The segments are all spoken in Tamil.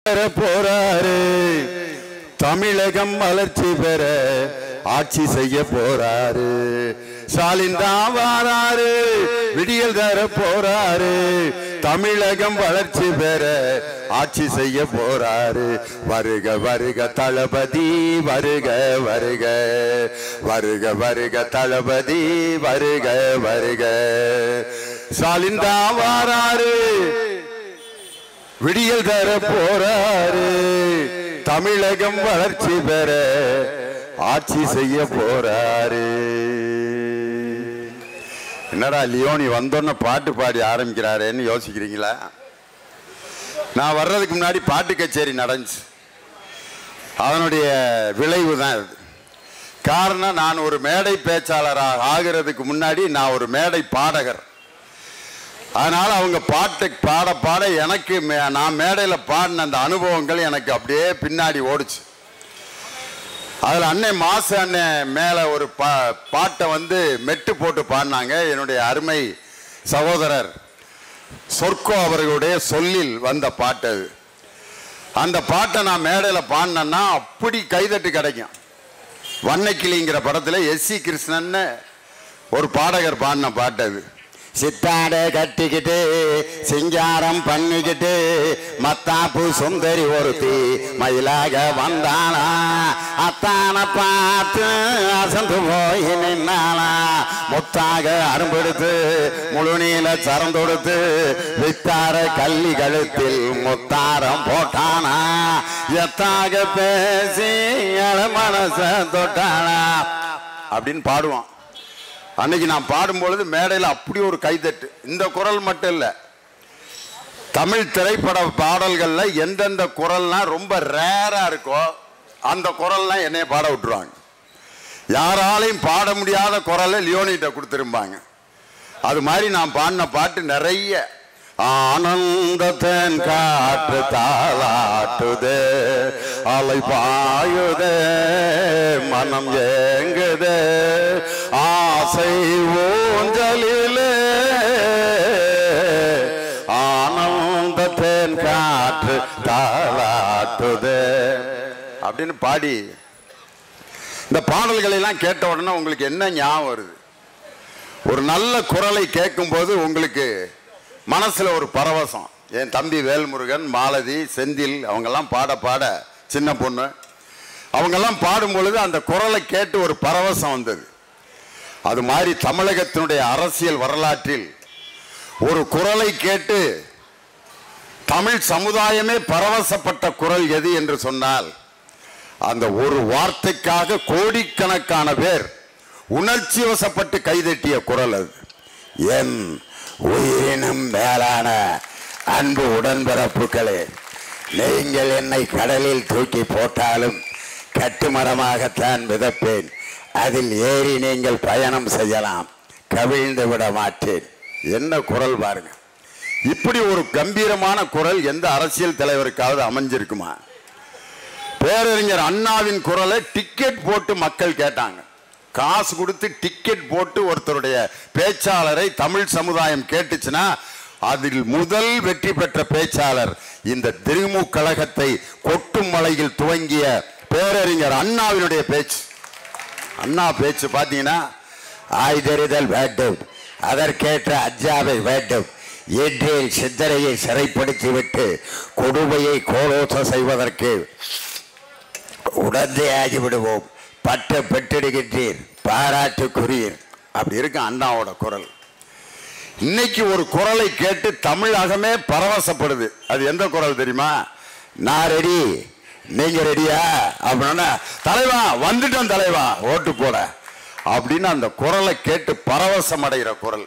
பெற போறாரு தமிழகம் வளர்ச்சி பெற ஆட்சி செய்ய போறாரு ஸ்டாலின் தான் வாராரு விடியல் தர போறாரு தமிழகம் வளர்ச்சி பெற ஆட்சி செய்ய போறாரு வருக வருக தளபதி வருக வருக வருக வருக தளபதி வருக வருக ஸ்டாலின் தான் வாராரு விடியல் தர போறாரு தமிழகம் வளர்ச்சி பெற ஆட்சி செய்ய போறாரு என்னடா லியோனி வந்தோன்ன பாட்டு பாடி ஆரம்பிக்கிறாரேன்னு யோசிக்கிறீங்களா நான் வர்றதுக்கு முன்னாடி பாட்டு கச்சேரி நடந்துச்சு அதனுடைய விளைவு தான் இது காரணம் நான் ஒரு மேடை பேச்சாளராக ஆகிறதுக்கு முன்னாடி நான் ஒரு மேடை பாடகர் அதனால அவங்க பாட்டு பாட பாட எனக்கு மே- நான் மேடையில் பாடின அந்த அனுபவங்கள் எனக்கு அப்படியே பின்னாடி ஓடுச்சு அதில் அண்ணன் மாசு அண்ணன் மேலே ஒரு பா பாட்டை வந்து மெட்டு போட்டு பாடினாங்க என்னுடைய அருமை சகோதரர் சொர்க்கோ அவர்களுடைய சொல்லில் வந்த பாட்டு அது அந்த பாட்டை நான் மேடையில் பாடினேன்னா அப்படி கைதட்டு கிடைக்கும் வண்ணக்கிளிங்கிற படத்தில் எஸ் சி கிருஷ்ணன்னு ஒரு பாடகர் பாடின பாட்டு அது சித்தாட கட்டிக்கிட்டு சிங்காரம் பண்ணிக்கிட்டு மத்தாப்பு சுந்தரி ஒருத்தி மயிலாக வந்தாளா அத்தான பார்த்து அசந்து போய் நின்னாளா முத்தாக அரும்பெடுத்து முழுநீல சரந்தொடுத்து வித்தார கள்ளி கழுத்தில் முத்தாரம் போட்டானா எத்தாக பேசி எழ மனச தொட்டானா அப்படின்னு பாடுவான் அன்னைக்கு நான் பாடும்பொழுது மேடையில் அப்படி ஒரு கைதட்டு இந்த குரல் மட்டும் இல்லை தமிழ் திரைப்பட பாடல்கள்ல எந்தெந்த குரல்லாம் ரொம்ப ரேரா இருக்கோ அந்த குரல்லாம் என்னைய பாட விட்டுருவாங்க யாராலையும் பாட முடியாத குரலை லியோனிட்ட கொடுத்துருப்பாங்க அது மாதிரி நான் பாடின பாட்டு நிறைய ஆனந்தத்தன் காற்று தாளாட்டுதே அலை பாயுதே மனம் ஏங்குதே ஆசை ஊஞ்சலிலே ஆனந்தத்தன் காற்று தாளாட்டுதே அப்படின்னு பாடி இந்த பாடல்களை எல்லாம் கேட்ட உடனே உங்களுக்கு என்ன ஞாபகம் வருது ஒரு நல்ல குரலை கேட்கும்போது உங்களுக்கு மனசுல ஒரு பரவசம் என் தம்பி வேல்முருகன் மாலதி செந்தில் அவங்கெல்லாம் பாட பாட சின்ன பொண்ணு அவங்கெல்லாம் பாடும் பொழுது அந்த குரலை கேட்டு ஒரு பரவசம் வந்தது அது மாதிரி தமிழகத்தினுடைய அரசியல் வரலாற்றில் ஒரு குரலை கேட்டு தமிழ் சமுதாயமே பரவசப்பட்ட குரல் எது என்று சொன்னால் அந்த ஒரு வார்த்தைக்காக கோடிக்கணக்கான பேர் உணர்ச்சி வசப்பட்டு கைதட்டிய குரல் அது என் உயிரினும் மேலான அன்பு உடன்பிறப்புகளே நீங்கள் என்னை கடலில் தூக்கி போட்டாலும் கட்டுமரமாகத்தான் மிதப்பேன் அதில் ஏறி நீங்கள் பயணம் செய்யலாம் கவிழ்ந்து விட மாட்டேன் என்ன குரல் பாருங்க இப்படி ஒரு கம்பீரமான குரல் எந்த அரசியல் தலைவருக்காவது அமைஞ்சிருக்குமா பேரறிஞர் அண்ணாவின் குரலை டிக்கெட் போட்டு மக்கள் கேட்டாங்க காசு கொடுத்து டிக்கெட் போட்டு ஒருத்தருடைய பேச்சாளரை தமிழ் சமுதாயம் கேட்டுச்சுன்னா அதில் முதல் வெற்றி பெற்ற பேச்சாளர் இந்த திரிமு கழகத்தை கொட்டும் மலையில் துவங்கிய பேரறிஞர் அண்ணாவினுடைய பேச்சு அண்ணா பேச்சு பார்த்தீங்கன்னா ஆய்தறிதல் வேண்டும் அதற்கேற்ற அஜாவை வேண்டும் ஏற்றில் சித்தரையை சிறைப்படுத்திவிட்டு கொடுமையை கோலோச செய்வதற்கு உடந்தே ஆகிவிடுவோம் பட்ட பெற்றிடுகின்றீர் பாராட்டுக்குரியர் அப்படி இருக்கு அண்ணாவோட குரல் இன்னைக்கு ஒரு குரலை கேட்டு தமிழகமே பரவசப்படுது அது எந்த குரல் தெரியுமா நான் ரெடி நீங்க ரெடியா அப்படின்னா தலைவா வந்துட்டோம் தலைவா ஓட்டு போட அப்படின்னு அந்த குரலை கேட்டு பரவசம் அடைகிற குரல்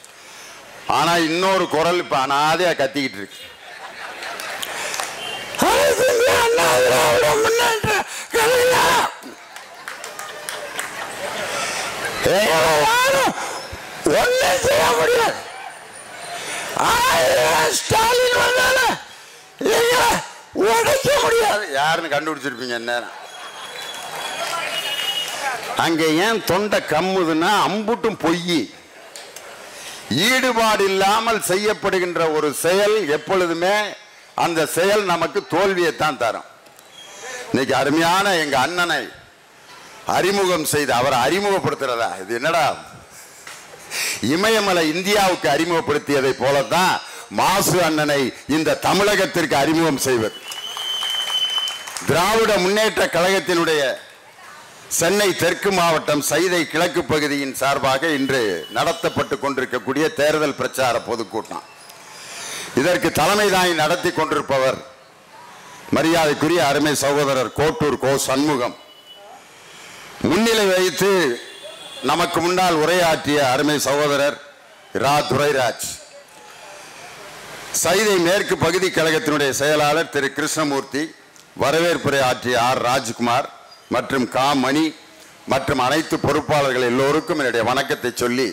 ஆனா இன்னொரு குரல் இப்ப அனாதையா கத்திக்கிட்டு இருக்கு அனைத்து இந்திய அண்ணா திராவிட முன்னேற்ற கழகம். எங்களை யாரும் ஒண்ணும் செய்ய முடியாது ஆயிரம் ஸ்டாலின் வந்தாலும் எங்களை உடைக்க முடியாது யாருன்னு கண்டுபிடிச்சிருப்பீங்க நேரம் அங்க ஏன் தொண்டை கம்முதுன்னா அம்புட்டும் பொய் ஈடுபாடு இல்லாமல் செய்யப்படுகின்ற ஒரு செயல் எப்பொழுதுமே அந்த செயல் நமக்கு தோல்வியை தான் தரும் இன்னைக்கு அருமையான எங்க அண்ணனை அறிமுகம் செய்து அவரை அறிமுகப்படுத்துறதா இது என்னடா இமயமலை இந்தியாவுக்கு அறிமுகப்படுத்தியதை போலத்தான் மாசு அண்ணனை இந்த தமிழகத்திற்கு அறிமுகம் செய்வது திராவிட முன்னேற்ற கழகத்தினுடைய சென்னை தெற்கு மாவட்டம் சைதை கிழக்கு பகுதியின் சார்பாக இன்று நடத்தப்பட்டு கொண்டிருக்கக்கூடிய தேர்தல் பிரச்சார பொதுக்கூட்டம் இதற்கு தலைமை தாங்கி நடத்தி கொண்டிருப்பவர் மரியாதைக்குரிய அருமை சகோதரர் கோட்டூர் கோ சண்முகம் முன்னிலை வைத்து நமக்கு முன்னால் உரையாற்றிய அருமை சகோதரர் ரா துரைராஜ் சைதை மேற்கு பகுதி கழகத்தினுடைய செயலாளர் திரு கிருஷ்ணமூர்த்தி வரவேற்புரை ஆற்றிய ஆர் ராஜ்குமார் மற்றும் கா மணி மற்றும் அனைத்து பொறுப்பாளர்கள் எல்லோருக்கும் என்னுடைய வணக்கத்தை சொல்லி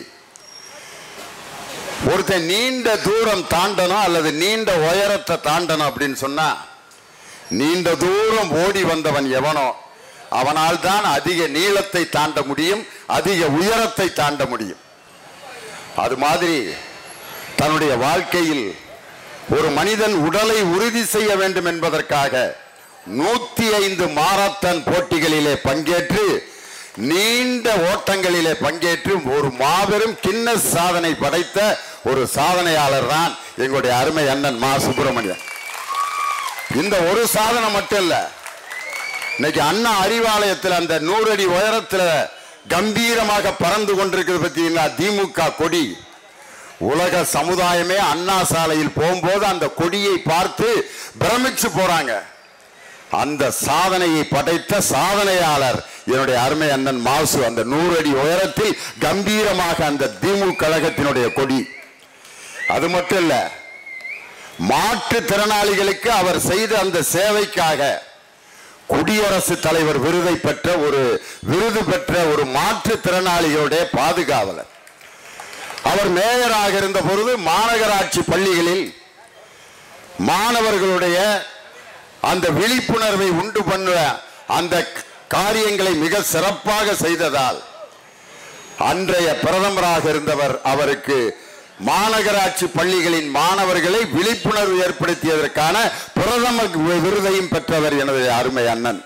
ஒருத்தன் நீண்ட தூரம் தாண்டணும் அல்லது நீண்ட உயரத்தை தாண்டணும் அப்படின்னு சொன்னா நீண்ட தூரம் ஓடி வந்தவன் எவனோ அவனால் தான் அதிக நீளத்தை தாண்ட முடியும் அதிக உயரத்தை தாண்ட முடியும் அது மாதிரி தன்னுடைய வாழ்க்கையில் ஒரு மனிதன் உடலை உறுதி செய்ய வேண்டும் என்பதற்காக நூத்தி ஐந்து மாரத்தான் போட்டிகளிலே பங்கேற்று நீண்ட ஓட்டங்களிலே பங்கேற்று ஒரு மாபெரும் கின்னஸ் சாதனை படைத்த ஒரு சாதனையாளர் தான் எங்களுடைய அருமை அண்ணன் மா சுப்பிரமணியன் இந்த ஒரு சாதனை மட்டும் இல்ல இன்னைக்கு அண்ணா அறிவாலயத்தில் அந்த நூறு அடி உயரத்துல கம்பீரமாக பறந்து கொண்டிருக்கிறது பார்த்தீங்களா திமுக கொடி உலக சமுதாயமே அண்ணா சாலையில் போகும்போது அந்த கொடியை பார்த்து பிரமிச்சு போறாங்க அந்த சாதனையை படைத்த சாதனையாளர் என்னுடைய அருமை அண்ணன் மாசு அந்த நூறு அடி உயரத்தில் கம்பீரமாக அந்த திமுக கழகத்தினுடைய கொடி அது மட்டும் இல்ல மாற்றுத்திறனாளிகளுக்கு அவர் செய்த அந்த சேவைக்காக குடியரசுத் தலைவர் விருதை பெற்ற ஒரு விருது பெற்ற ஒரு மாற்றுத்திறனாளிகளுடைய பாதுகாவலர் அவர் மேயராக இருந்த பொழுது மாநகராட்சி பள்ளிகளில் மாணவர்களுடைய அந்த விழிப்புணர்வை உண்டு பண்ண அந்த காரியங்களை மிக சிறப்பாக செய்ததால் அன்றைய பிரதமராக இருந்தவர் அவருக்கு மாநகராட்சி பள்ளிகளின் மாணவர்களை விழிப்புணர்வு ஏற்படுத்தியதற்கான பிரதம விருதையும் பெற்றவர் எனது அருமை அண்ணன்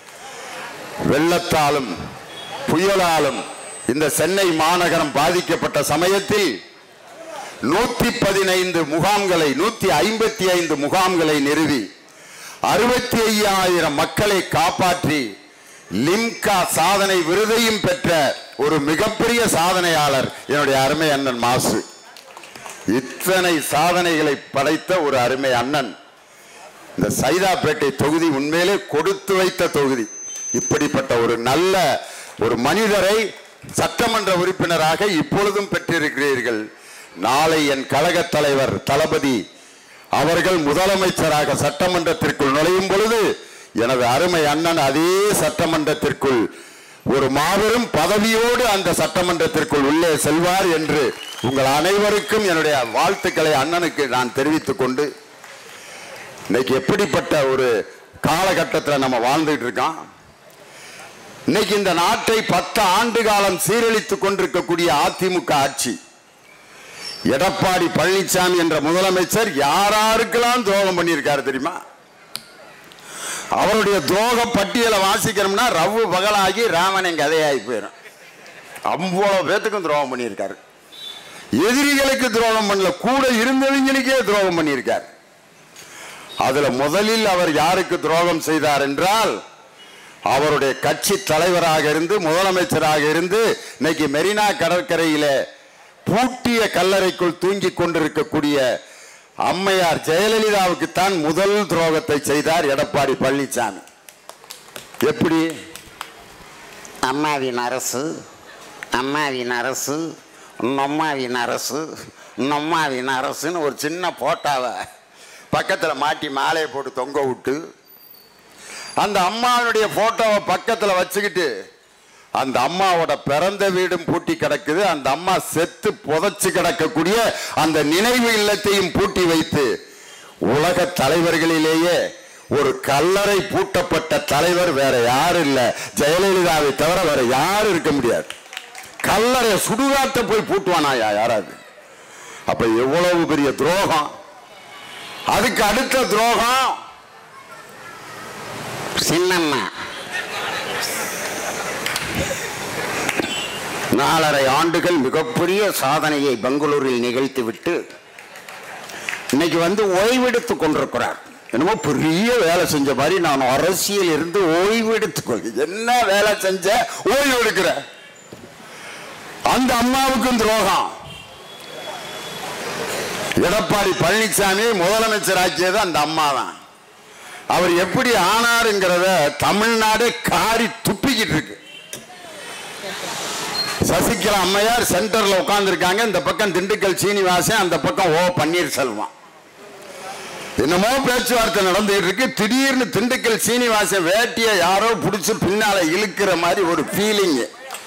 வெள்ளத்தாலும் புயலாலும் இந்த சென்னை மாநகரம் பாதிக்கப்பட்ட சமயத்தில் நூத்தி பதினைந்து முகாம்களை நூத்தி ஐம்பத்தி ஐந்து முகாம்களை நிறுவி அறுபத்தி ஐயாயிரம் மக்களை காப்பாற்றி லிம்கா சாதனை விருதையும் பெற்ற ஒரு மிகப்பெரிய சாதனையாளர் என்னுடைய அருமை அண்ணன் மாசு இத்தனை சாதனைகளை படைத்த ஒரு அருமை அண்ணன் இந்த சைதாப்பேட்டை தொகுதி உண்மையிலே கொடுத்து வைத்த தொகுதி இப்படிப்பட்ட ஒரு நல்ல ஒரு மனிதரை சட்டமன்ற உறுப்பினராக இப்பொழுதும் பெற்றிருக்கிறீர்கள் நாளை என் கழக தலைவர் தளபதி அவர்கள் முதலமைச்சராக சட்டமன்றத்திற்குள் நுழையும் பொழுது எனது அருமை அண்ணன் அதே சட்டமன்றத்திற்குள் ஒரு மாபெரும் பதவியோடு அந்த சட்டமன்றத்திற்குள் உள்ளே செல்வார் என்று உங்கள் அனைவருக்கும் என்னுடைய வாழ்த்துக்களை அண்ணனுக்கு நான் தெரிவித்துக் கொண்டு இன்னைக்கு எப்படிப்பட்ட ஒரு காலகட்டத்தில் நம்ம வாழ்ந்துட்டு இருக்கோம் இன்னைக்கு இந்த நாட்டை பத்து ஆண்டு காலம் சீரழித்துக் கொண்டிருக்கக்கூடிய அதிமுக ஆட்சி எடப்பாடி பழனிசாமி என்ற முதலமைச்சர் யாராருக்கெல்லாம் துரோகம் பண்ணியிருக்காரு தெரியுமா அவருடைய துரோக பட்டியலை வாசிக்கணும்னா ரவ்வு பகலாகி ராமன் கதையாகி போயிடும் அவ்வளவு பேத்துக்கும் துரோகம் பண்ணியிருக்காரு எதிரிகளுக்கு துரோகம் பண்ணல கூட இருந்தவங்களுக்கே துரோகம் பண்ணியிருக்கார் அதுல முதலில் அவர் யாருக்கு துரோகம் செய்தார் என்றால் அவருடைய கட்சி தலைவராக இருந்து முதலமைச்சராக இருந்து இன்னைக்கு மெரினா கடற்கரையில பூட்டிய கல்லறைக்குள் தூங்கிக் கொண்டிருக்கக்கூடிய அம்மையார் ஜெயலலிதாவுக்கு தான் முதல் துரோகத்தை செய்தார் எடப்பாடி பழனிசாமி எப்படி அம்மாவின் அரசு அம்மாவின் அரசு நம்மாவின் அரசு நம்மாவின் அரசுன்னு ஒரு சின்ன போட்டாவை பக்கத்தில் மாட்டி மாலையை போட்டு தொங்க விட்டு அந்த அம்மாவுடைய போட்டோவை பக்கத்தில் வச்சுக்கிட்டு அந்த அம்மாவோட பிறந்த வீடும் பூட்டி கிடக்குது அந்த அம்மா செத்து புதைச்சு கிடக்கக்கூடிய அந்த நினைவு இல்லத்தையும் பூட்டி வைத்து உலக தலைவர்களிலேயே ஒரு கல்லறை பூட்டப்பட்ட தலைவர் வேற யாரும் இல்ல ஜெயலலிதாவை தவிர வேற யாரும் இருக்க முடியாது கல்லறை சுடுகாட்டை போய் பூட்டுவானாயா யாராவது அப்ப எவ்வளவு பெரிய துரோகம் அதுக்கு அடுத்த துரோகம் சின்னம்மா நாலரை ஆண்டுகள் மிகப்பெரிய சாதனையை பெங்களூரில் நிகழ்த்திவிட்டு இன்னைக்கு வந்து ஓய்வெடுத்துக் கொண்டிருக்கிறார் என்னமோ பெரிய வேலை செஞ்ச மாதிரி நான் அரசியல் இருந்து ஓய்வு எடுத்துக்கொள் என்ன வேலை செஞ்ச ஓய்வு எடுக்கிற அந்த அம்மாவுக்கும் துரோகம் எடப்பாடி பழனிசாமி முதலமைச்சர் ஆக்கியது அந்த அம்மா தான் அவர் எப்படி ஆனாருங்கிறத தமிழ்நாடு காரி துப்பிக்கிட்டு இருக்கு சசிகலா அம்மையார் சென்டர்ல உட்கார்ந்துருக்காங்க இந்த பக்கம் திண்டுக்கல் சீனிவாசன் அந்த பக்கம் ஓ பன்னீர்செல்வம் என்னமோ பேச்சுவார்த்தை நடந்துட்டு இருக்கு திடீர்னு திண்டுக்கல் சீனிவாசன் வேட்டிய யாரோ புடிச்சு பின்னால இழுக்கிற மாதிரி ஒரு ஃபீலிங்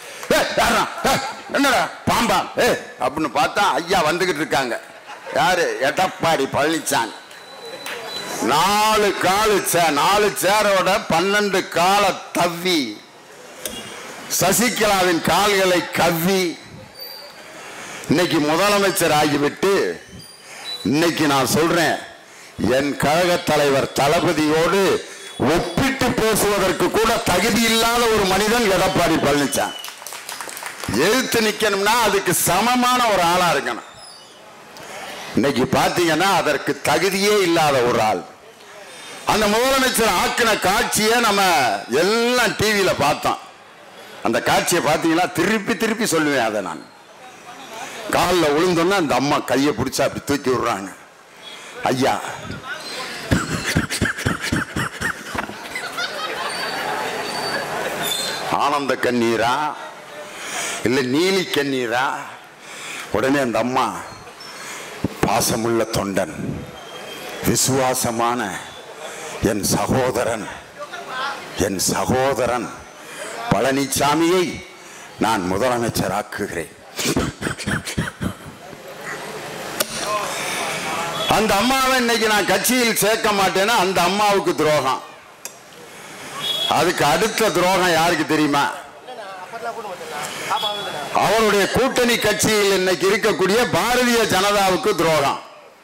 என்னடா பாம்பா ஏ அப்படின்னு பார்த்தா ஐயா வந்துகிட்டு இருக்காங்க யாரு எடப்பாடி பழனிசாமி நாலு காலு சே நாலு சேரோட பன்னெண்டு கால தவ்வி சசிகலாவின் கால்களை கவ்வி இன்னைக்கு முதலமைச்சர் ஆகிவிட்டு இன்னைக்கு நான் சொல்றேன் என் கழக தலைவர் தளபதியோடு ஒப்பிட்டு பேசுவதற்கு கூட தகுதி இல்லாத ஒரு மனிதன் எடப்பாடி பழனிசாமி எழுத்து நிக்கணும்னா அதுக்கு சமமான ஒரு ஆளா இருக்கணும் இன்னைக்கு பாத்தீங்கன்னா அதற்கு தகுதியே இல்லாத ஒரு ஆள் அந்த முதலமைச்சர் ஆக்கின காட்சியை நம்ம எல்லாம் டிவியில பார்த்தோம் அந்த காட்சியை பார்த்தீங்கன்னா திருப்பி திருப்பி சொல்லுவேன் அதை நான் காலில் விழுந்தோன்னா அந்த அம்மா கையை பிடிச்சா அப்படி தூக்கி விடுறாங்க ஐயா ஆனந்த கண்ணீரா இல்லை நீலி கண்ணீரா உடனே அந்த அம்மா பாசமுள்ள தொண்டன் விசுவாசமான என் சகோதரன் என் சகோதரன் பழனிசாமியை நான் முதலமைச்சராக்குகிறேன் அந்த அம்மாவை இன்னைக்கு நான் கட்சியில் சேர்க்க மாட்டேன்னா அந்த அம்மாவுக்கு துரோகம் அதுக்கு அடுத்த துரோகம் யாருக்கு தெரியுமா அவருடைய கூட்டணி கட்சியில் இன்னைக்கு இருக்கக்கூடிய பாரதிய ஜனதாவுக்கு துரோகம்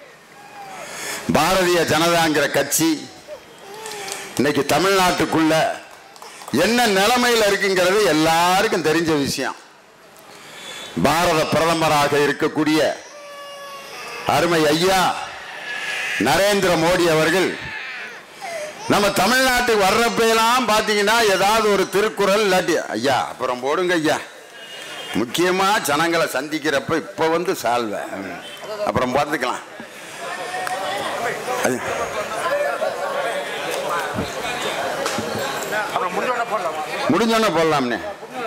பாரதிய ஜனதாங்கிற கட்சி இன்னைக்கு தமிழ்நாட்டுக்குள்ள என்ன நிலைமையில் இருக்குங்கிறது எல்லாருக்கும் தெரிஞ்ச விஷயம் பாரத பிரதமராக இருக்கக்கூடிய அருமை ஐயா நரேந்திர மோடி அவர்கள் நம்ம தமிழ்நாட்டுக்கு வர்றப்பெல்லாம் பார்த்தீங்கன்னா ஏதாவது ஒரு திருக்குறள் இல்லாட்டி ஐயா அப்புறம் போடுங்க ஐயா முக்கியமா ஜனங்களை சந்திக்கிறப்ப இப்போ வந்து சால்வை அப்புறம் பார்த்துக்கலாம் அது- அப்புறம் முடிஞ்சோடனே போடலாம் முடிஞ்சோன்னே போடலாம்னே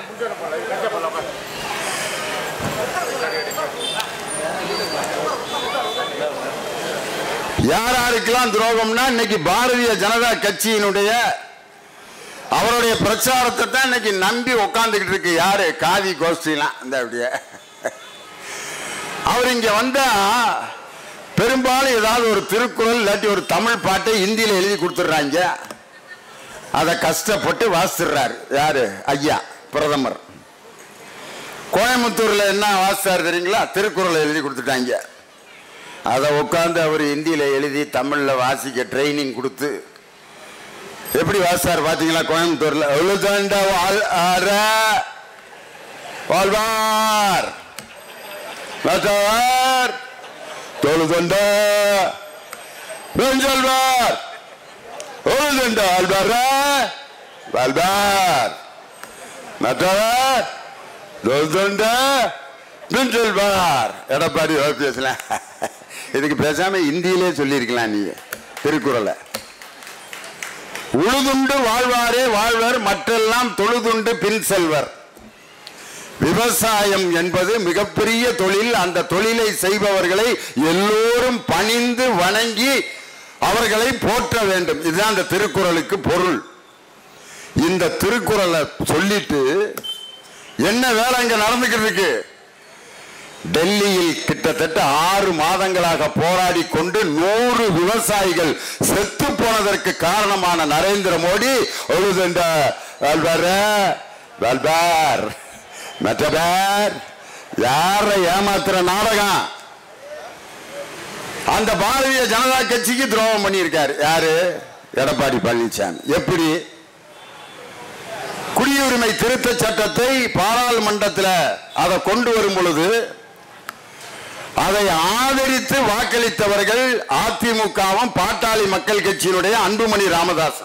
யார் யாருக்கெல்லாம் துரோகம்னா இன்னைக்கு பாரதிய ஜனதா கட்சியினுடைய அவருடைய பிரச்சாரத்தை தான் இன்னைக்கு நம்பி உட்காந்துக்கிட்டு இருக்கு யாரு காதி கோஷ்டிலாம் இந்த அப்படியே அவர் இங்க வந்தா பெரும்பாலும் ஏதாவது ஒரு திருக்குறள் இல்லாட்டி ஒரு தமிழ் பாட்டை ஹிந்தியில எழுதி கொடுத்துட்றாங்க அதை கஷ்டப்பட்டு வாசிடுறாரு யாரு ஐயா பிரதமர் கோயம்புத்தூர்ல என்ன வாசித்தார் தெரியுங்களா திருக்குறளை எழுதி கொடுத்துட்டாங்க அதை உட்காந்து அவர் ஹிந்தியில எழுதி தமிழ்ல வாசிக்க ட்ரைனிங் கொடுத்து எப்படி வாசித்தார் பாத்தீங்களா கோயம்புத்தூர்ல உழுதாண்ட வாழ் ஆற வாழ்வார் மற்றவர் தொழுதொண்ட வெஞ்சொல்வார் உழுதுண்ட ஆழ்வார வாழ்வார் மற்றவர் தொழுதொண்ட வெஞ்சொல்வார் எடப்பாடி பேசலாம் இதுக்கு பேசாம இந்தியிலே சொல்லியிருக்கலாம் நீ திருக்குறளை உழுதுண்டு வாழ்வாரே வாழ்வர் மற்றெல்லாம் தொழுதுண்டு பின் செல்வர் விவசாயம் என்பது மிகப்பெரிய தொழில் அந்த தொழிலை செய்பவர்களை எல்லோரும் பணிந்து வணங்கி அவர்களை போற்ற வேண்டும் இதுதான் அந்த திருக்குறளுக்கு பொருள் இந்த திருக்குறளை சொல்லிட்டு என்ன வேலை இங்க நடந்துக்கிட்டு இருக்கு டெல்லியில் கிட்டத்தட்ட ஆறு மாதங்களாக போராடி கொண்டு நூறு விவசாயிகள் செத்து போனதற்கு காரணமான நரேந்திர மோடி ஒழுதுண்ட வெல்பார் மற்ற பேர் யாரை ஏமாத்துற நாடகம் அந்த பாரதிய ஜனதா கட்சிக்கு துரோகம் பண்ணியிருக்காரு யாரு எடப்பாடி பழனிசாமி எப்படி குடியுரிமை திருத்த சட்டத்தை பாராளுமன்றத்தில் அதை கொண்டு வரும் பொழுது அதை ஆதரித்து வாக்களித்தவர்கள் அதிமுகவும் பாட்டாளி மக்கள் கட்சியினுடைய அன்புமணி ராமதாஸ்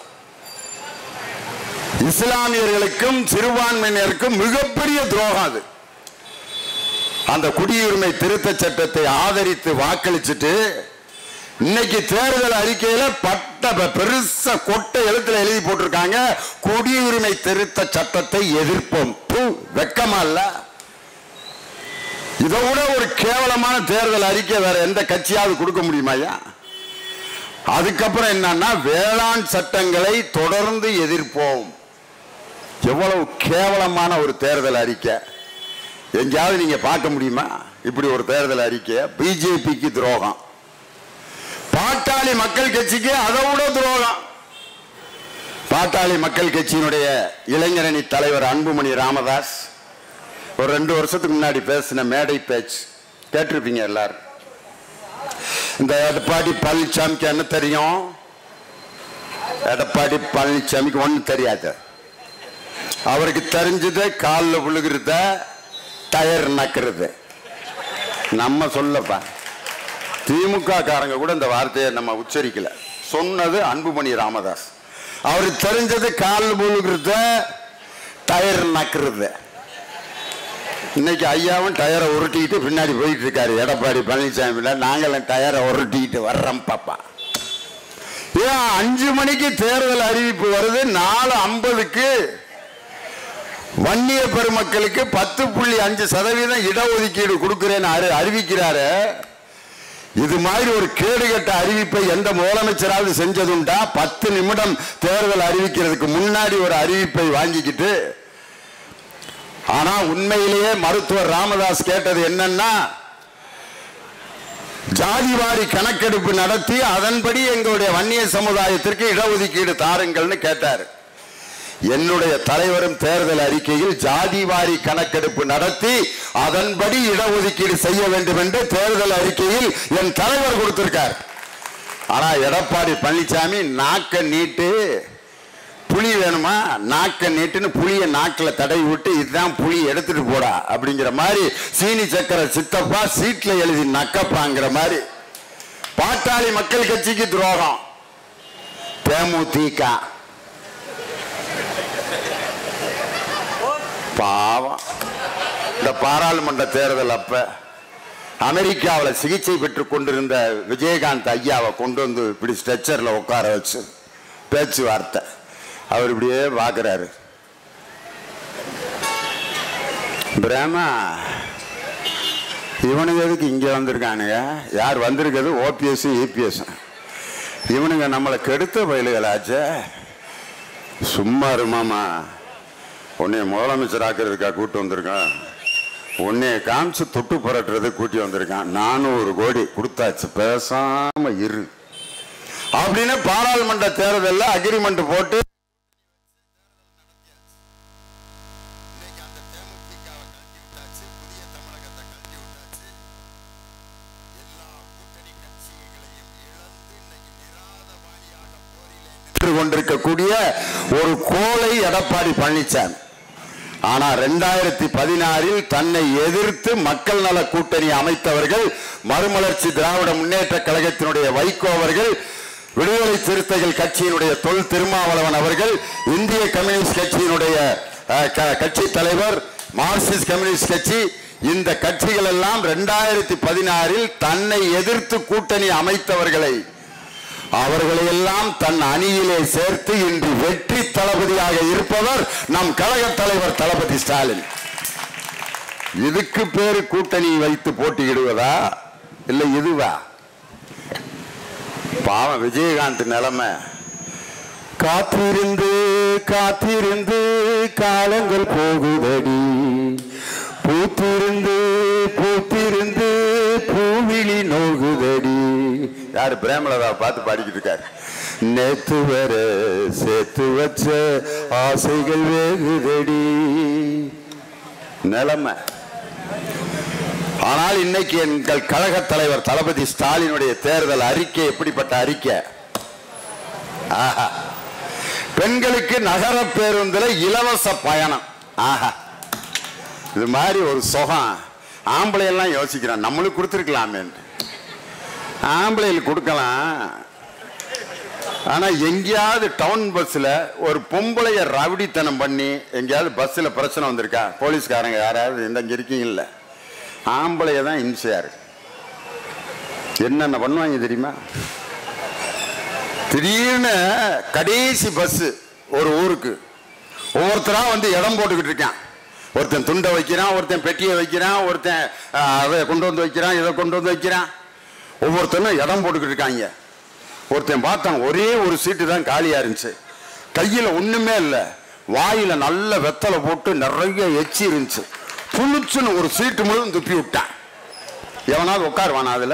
இஸ்லாமியர்களுக்கும் சிறுபான்மையினருக்கும் மிகப்பெரிய துரோகம் அது அந்த குடியுரிமை திருத்த சட்டத்தை ஆதரித்து வாக்களிச்சுட்டு இன்னைக்கு தேர்தல் அறிக்கையில பட்ட பெ- பெருசா கொட்டை எழுத்துல எழுதி போட்டிருக்காங்க குடியுரிமை திருத்த சட்டத்தை எதிர்ப்போம் தூ, வெக்கமா இல்ல இதை விட ஒரு கேவலமான தேர்தல் அறிக்கை வேற எந்த கட்சியாவது கொடுக்க முடியுமாயா அதுக்கப்புறம் என்னன்னா வேளாண் சட்டங்களை தொடர்ந்து எதிர்ப்போம் எவ்வளவு கேவலமான ஒரு தேர்தல் அறிக்கை எங்கேயாவது நீங்க பார்க்க முடியுமா இப்படி ஒரு தேர்தல் அறிக்கை பிஜேபிக்கு துரோகம் பாட்டாளி மக்கள் கட்சிக்கு அதை விட துரோகம் பாட்டாளி மக்கள் கட்சியினுடைய இளைஞரணி தலைவர் அன்புமணி ராமதாஸ் ஒரு ரெண்டு வருஷத்துக்கு முன்னாடி பேசின மேடை பேச்சு கேட்டிருப்பீங்க எல்லாரும் இந்த எடப்பாடி பழனிசாமிக்கு என்ன தெரியும் எடப்பாடி பழனிசாமிக்கு ஒன்றும் தெரியாது அவருக்கு தெரிஞ்சது காலில் விழுகிறத டயர் நக்கிறது நம்ம சொல்லப்பா திமுக காரங்க கூட இந்த வார்த்தையை நம்ம உச்சரிக்கல சொன்னது அன்புமணி ராமதாஸ் அவருக்கு தெரிஞ்சது காலில் விழுகிறத டயர் நக்கிறது இன்னைக்கு ஐயாவும் டயரை உருட்டிக்கிட்டு பின்னாடி போயிட்டு இருக்காரு எடப்பாடி பழனிசாமியில நாங்களும் டயரை உருட்டிக்கிட்டு வர்றோம் பாப்பா ஏன் அஞ்சு மணிக்கு தேர்தல் அறிவிப்பு வருது நாலு ஐம்பதுக்கு வன்னிய பெருமக்களுக்கு பத்து புள்ளி அஞ்சு சதவீதம் இடஒதுக்கீடு கொடுக்கிறேன்னு அறி- அறிவிக்கிறாரு இது மாதிரி ஒரு கேடுகட்ட அறிவிப்பை எந்த முதலமைச்சராவது செஞ்சதுண்டா பத்து நிமிடம் தேர்தல் அறிவிக்கிறதுக்கு முன்னாடி ஒரு அறிவிப்பை வாங்கிக்கிட்டு ஆனா உண்மையிலேயே மருத்துவர் ராமதாஸ் கேட்டது என்னன்னா ஜாதிவாரி கணக்கெடுப்பு நடத்தி அதன்படி எங்களுடைய வன்னிய சமுதாயத்திற்கு இடஒதுக்கீடு தாருங்கள்னு கேட்டார் என்னுடைய தலைவரும் தேர்தல் அறிக்கையில் ஜாதிவாரி கணக்கெடுப்பு நடத்தி அதன்படி இடஒதுக்கீடு செய்ய வேண்டும் என்று தேர்தல் அறிக்கையில் என் தலைவர் கொடுத்திருக்கார் ஆனா எடப்பாடி பழனிசாமி நாக்க நீட்டு புளி வேணுமா நாக்க நீட்டுன்னு புளிய நாக்கில் தடவி விட்டு இதுதான் புளி எடுத்துட்டு போடா அப்படிங்கிற மாதிரி சீனி சக்கரை சித்தப்பா சீட்ல எழுதி நக்கப்பாங்கிற மாதிரி பாட்டாளி மக்கள் கட்சிக்கு துரோகம் தேமுதிக பாவம் இந்த பாராளுமன்ற தேர்தல் அப்ப அமெரிக்காவில் சிகிச்சை பெற்று கொண்டிருந்த விஜயகாந்த் ஐயாவை கொண்டு வந்து இப்படி ஸ்ட்ரெச்சர்ல உட்கார வச்சு பேச்சுவார்த்தை அவர் இப்படியே பார்க்குறாரு பிரேமா இவனுங்க எதுக்கு இங்கே வந்திருக்கானுங்க யார் வந்திருக்கிறது ஓபிஎஸ் இபிஎஸ் இவனுங்க நம்மளை கெடுத்த பயலுகளாச்சே சும்மா இருமாமா உன்னைய முதலமைச்சர் ஆக்கிறதுக்காக கூட்டு வந்திருக்கான் உன்னைய காமிச்சு தொட்டு புரட்டுறது கூட்டி வந்திருக்கான் நானூறு கோடி கொடுத்தாச்சு பேசாம இரு அப்படின்னு பாராளுமன்ற தேர்தலில் அக்ரிமெண்ட் போட்டு நின்று கொண்டிருக்கக்கூடிய ஒரு கோலை எடப்பாடி பழனிசாமி ஆனா ரெண்டாயிரத்தி பதினாறில் தன்னை எதிர்த்து மக்கள் நல கூட்டணி அமைத்தவர்கள் மறுமலர்ச்சி திராவிட முன்னேற்ற கழகத்தினுடைய வைகோ அவர்கள் விடுதலை சிறுத்தைகள் கட்சியினுடைய தொல் திருமாவளவன் அவர்கள் இந்திய கம்யூனிஸ்ட் கட்சியினுடைய அஹ், க- கட்சி தலைவர் மார்க்சிஸ்ட் கம்யூனிஸ்ட் கட்சி இந்த கட்சிகள் எல்லாம் ரெண்டாயிரத்தி பதினாறில் தன்னை எதிர்த்து கூட்டணி அமைத்தவர்களை அவர்களையெல்லாம் தன் அணியிலே சேர்த்து இன்று வெற்றி தளபதியாக இருப்பவர் நம் கழக தலைவர் தளபதி ஸ்டாலின் இதுக்கு பேரு கூட்டணி வைத்து போட்டியிடுவதா இல்ல இதுவா பாவம் விஜயகாந்த் நிலைமை காத்திருந்து காத்திருந்து காலங்கள் போகுதடி பூத்திருந்து பூத்திருந்து பூவிழி நோகுதடி யாரு பிரேமலதா பார்த்து பாடிக்கிட்டு இருக்காரு நேத்து வர சேர்த்து வச்ச ஆசைகள் வேகுதடி நிலைமை ஆனால் இன்னைக்கு எங்கள் கழக தலைவர் தளபதி ஸ்டாலினுடைய தேர்தல் அறிக்கை எப்படிப்பட்ட அறிக்கை ஆஹா பெண்களுக்கு நகர பேருந்துல இலவச பயணம் ஆஹா இது மாதிரி ஒரு சுகம் ஆம்பளை எல்லாம் யோசிக்கிறான் நம்மளுக்கு கொடுத்துருக்கலாமே ஆம்பளைகளுக்கு கொடுக்கலாம் ஆனா எங்கேயாவது டவுன் பஸ்ல ஒரு பொம்பளைய ரவுடித்தனம் பண்ணி எங்கேயாவது பஸ்ல பிரச்சனை வந்திருக்கா போலீஸ்காரங்க யாராவது இந்த இங்க இருக்கீங்கல்ல ஆம்பளைய தான் இம்சையா இருக்கு என்னென்ன பண்ணுவாங்க தெரியுமா திடீர்னு கடைசி பஸ் ஒரு ஊருக்கு ஒவ்வொருத்தரா வந்து இடம் போட்டுக்கிட்டு இருக்கான் ஒருத்தன் துண்டை வைக்கிறான் ஒருத்தன் பெட்டியை வைக்கிறான் ஒருத்தன் அஹ், அதை கொண்டு வந்து வைக்கிறான் இதை கொண்டு வந்து வைக்கிறான் ஒவ்வொருத்தனும் இடம் போட்டுக்கிட்டு இருக்காங்க ஒருத்தன் பார்த்தான் ஒரே ஒரு சீட்டு தான் காலியா இருந்துச்சு கையில ஒண்ணுமே இல்லை வாயில நல்ல வெத்தலை போட்டு நிறைய எச்சி இருந்துச்சு புளிச்சுன்னு ஒரு சீட்டு முழுவதும் துப்பி விட்டான் எவனாவது உட்காருவானா அதுல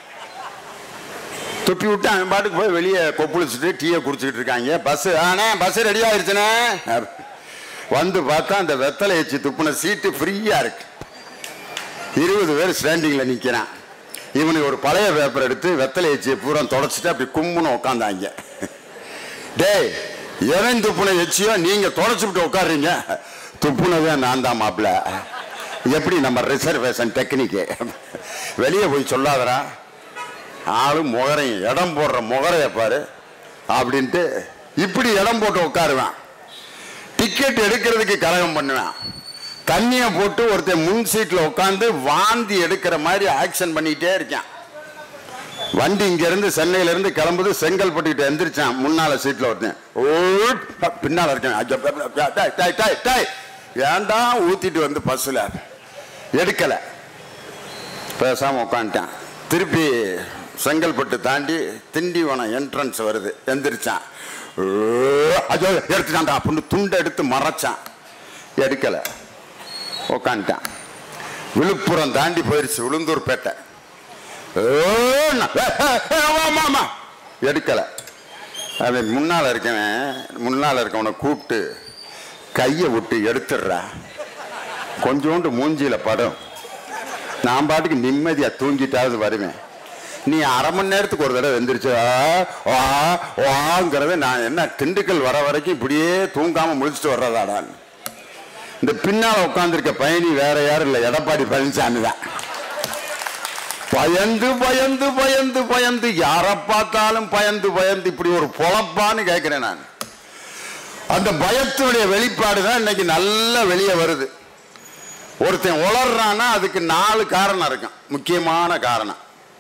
துப்பி விட்டு அவன் பாட்டுக்கு போய் வெளியே கொப்புளிச்சுட்டு டீயை குடிச்சிக்கிட்டு இருக்காங்க பஸ் ஆனே பஸ் ரெடி ஆயிருச்சுனே வந்து பார்த்தா அந்த வெத்தலை எச்சி துப்புன சீட்டு ஃப்ரீயா இருக்கு இருபது பேர் ஸ்டாண்டிங்ல நிக்கிறான் இவனுக்கு ஒரு பழைய பேப்பர் எடுத்து வெத்தலை எச்சியை பூரா தொடச்சிட்டு அப்படி கும்முன்னு உட்காந்தாங்க டேய் எவன் துப்புன எச்சியோ நீங்க தொடச்சு விட்டு உட்காருறீங்க துப்புனதே நான் தான் மாப்பிள்ள எப்படி நம்ம ரிசர்வேஷன் டெக்னிக்கு வெளியே போய் சொல்லாதடா ஆளு முகரையும் இடம் போடுற முகரைய பாரு அப்படின்ட்டு இப்படி இடம் போட்டு உட்காருவேன் டிக்கெட் எடுக்கிறதுக்கு கலகம் பண்ணுவேன் தண்ணியை போட்டு ஒருத்தன் முன் சீட்ல உட்காந்து வாந்தி எடுக்கிற மாதிரி ஆக்ஷன் பண்ணிட்டே இருக்கேன் வண்டி இங்க இருந்து சென்னையில இருந்து கிளம்புது செங்கல்பட்டுக்கிட்ட எந்திரிச்சான் முன்னால சீட்ல ஒருத்தன் ஓட், பின்னால இருக்கேன் ஐயோ, டேய், டேய், டேய், டேய். ஏன்டா ஊத்திட்டு வந்து பஸ்ல எடுக்கல பேசாம உட்காந்துட்டான் திருப்பி செங்கல்பட்டு தாண்டி திண்டிவனம் என்ட்ரன்ஸ் வருது எந்திரிச்சான் ஓ, ஐயோ எடுத்துட்டான்டா அப்படின்னு துண்டை எடுத்து மறைச்சான் எடுக்கல உக்காந்துட்டான் விழுப்புரம் தாண்டி போயிருச்சு உளுந்தூர்பேட்டை ஓ, ந- ஏ, ஏ, ஏ, ஆமா, ஆமா. எடுக்கல அவன் முன்னால இருக்கவன் முன்னால இருக்கவனை கூப்பிட்டு கையை விட்டு எடுத்துடுறா கொஞ்சோண்டு மூஞ்சியில படம் நான் பாட்டுக்கு நிம்மதியா தூங்கிட்டாவது வருவேன் நீ அரை மணி நேரத்துக்கு ஒரு தடவை எந்திரிச்சு ஆ, வா வாங்கிறத நான் என்ன திண்டுக்கல் வர வரைக்கும் இப்படியே தூங்காம முழிச்சிட்டு வர்றதாடான்னு இந்த பின்னால உட்காந்துருக்க பயணி வேற யாரும் இல்லை எடப்பாடி பழனிசாமி தான் பயந்து பயந்து பயந்து பயந்து யாரை பார்த்தாலும் பயந்து பயந்து இப்படி ஒரு பொழப்பான்னு கேட்கிறேன் நான் அந்த பயத்தினுடைய வெளிப்பாடு தான் இன்னைக்கு நல்லா வெளியே வருது ஒருத்தன் உளர்றான்னா அதுக்கு நாலு காரணம் இருக்கும் முக்கியமான காரணம்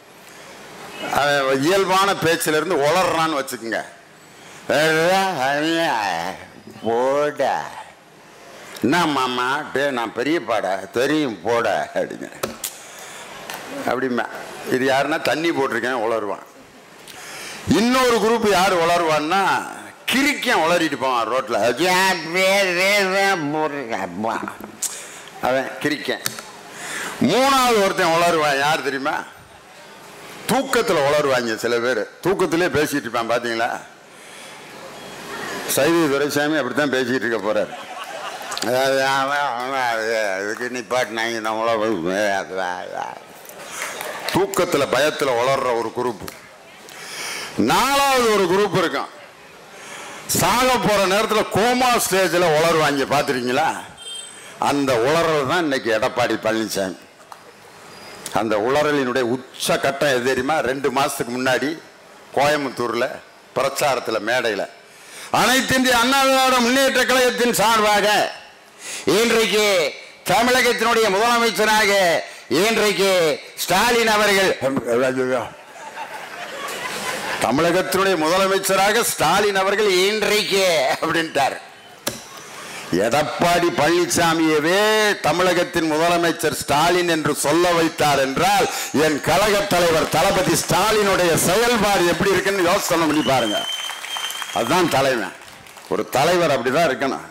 அவன் இயல்பான பேச்சில இருந்து உளர்றான்னு வச்சுக்கோங்க போட என்ன மாமா டே நான் பெரிய பாட தெரியும் போட அப்படிங்க அப்படிமா இது யாருன்னா தண்ணி போட்டிருக்கேன் உளருவான் இன்னொரு குரூப் யார் உளருவான்னா கிரிக்கன் உளறிட்டு போவான் ரோட்ல அவன் கிரிக்கன் மூணாவது ஒருத்தன் உளருவான் யார் தெரியுமா தூக்கத்தில் உளருவாங்க சில பேர் தூக்கத்திலே பேசிட்டு இருப்பான் பாத்தீங்களா சைதி துரைசாமி அப்படித்தான் பேசிட்டு இருக்க போறாரு அதாவது அவன் அவன் அது அதுக்கு நிப்பாட்டினாங்க நம்மள தூக்கத்தில் பயத்தில் உளர்ற ஒரு குரூப் நாலாவது ஒரு குரூப் இருக்கும் சாக போற நேரத்தில் கோமா ஸ்டேஜில் உளருவாங்க பார்த்துருக்கீங்களா அந்த உளறல் தான் இன்னைக்கு எடப்பாடி பழனிசாமி அந்த உளறலினுடைய உச்ச கட்டம் எது தெரியுமா ரெண்டு மாசத்துக்கு முன்னாடி கோயம்புத்தூர்ல பிரச்சாரத்துல மேடையில அனைத்து இந்திய அண்ணா திராவிட முன்னேற்ற கழகத்தின் சார்பாக இன்றைக்கு தமிழகத்தினுடைய முதலமைச்சராக இன்றைக்கு ஸ்டாலின் அவர்கள் தமிழகத்தினுடைய முதலமைச்சராக ஸ்டாலின் அவர்கள் இன்றைக்கு அப்படின்ட்டார் எடப்பாடி பழனிசாமியவே தமிழகத்தின் முதலமைச்சர் ஸ்டாலின் என்று சொல்ல வைத்தார் என்றால் என் கழக தலைவர் தளபதி ஸ்டாலினுடைய செயல்பாடு எப்படி இருக்குன்னு யோசனை பண்ணி பாருங்க அதுதான் தலைவன் ஒரு தலைவர் அப்படிதான் இருக்கணும்